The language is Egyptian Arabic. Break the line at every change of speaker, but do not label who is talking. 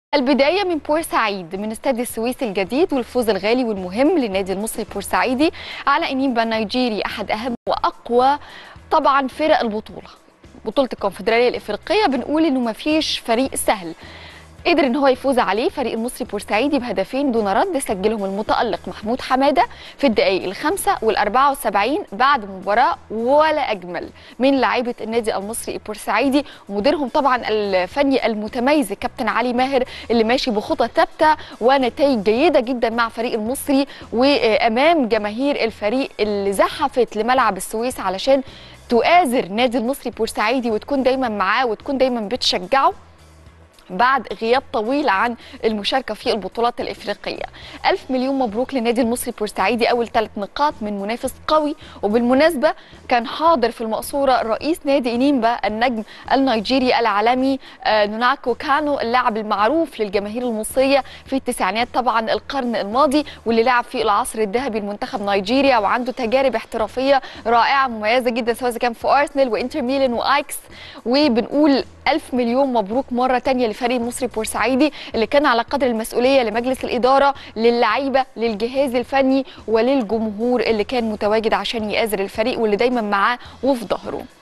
البداية من بورسعيد من استاد السويس الجديد والفوز الغالي والمهم للنادي المصري البورسعيدي على انيمبا النيجيري احد اهم واقوى طبعا فرق البطولة بطولة الكونفدرالية الافريقية بنقول انه مفيش فريق سهل قدر ان هو يفوز عليه فريق المصري بورسعيدي بهدفين دون رد سجلهم المتالق محمود حماده في الدقائق الخامسه والأربعة وسبعين بعد مباراه ولا اجمل من لاعيبه النادي المصري البورسعيدي ومديرهم طبعا الفني المتميز كابتن علي ماهر اللي ماشي بخطى ثابته ونتائج جيده جدا مع فريق المصري وامام جماهير الفريق اللي زحفت لملعب السويس علشان تؤازر نادي المصري بورسعيدي وتكون دايما معاه وتكون دايما بتشجعه بعد غياب طويل عن المشاركة في البطولات الإفريقية ألف مليون مبروك للنادي المصري بورسعيدي أول ثلاث نقاط من منافس قوي وبالمناسبة كان حاضر في المقصورة رئيس نادي إنيمبا النجم النيجيري العالمي نوناكو كانو اللاعب المعروف للجماهير المصرية في التسعينات طبعا القرن الماضي واللي لعب في العصر الذهبي لمنتخب نيجيريا وعنده تجارب احترافية رائعة مميزة جدا سواء كان في أرسنال وإنتر ميلان وآيكس وبنقول ألف مليون مبروك مرة تانية لفريق المصري بورسعيدي اللي كان على قدر المسؤولية لمجلس الإدارة للعيبة للجهاز الفني وللجمهور اللي كان متواجد عشان يآزر الفريق واللي دايما معاه وفي ظهره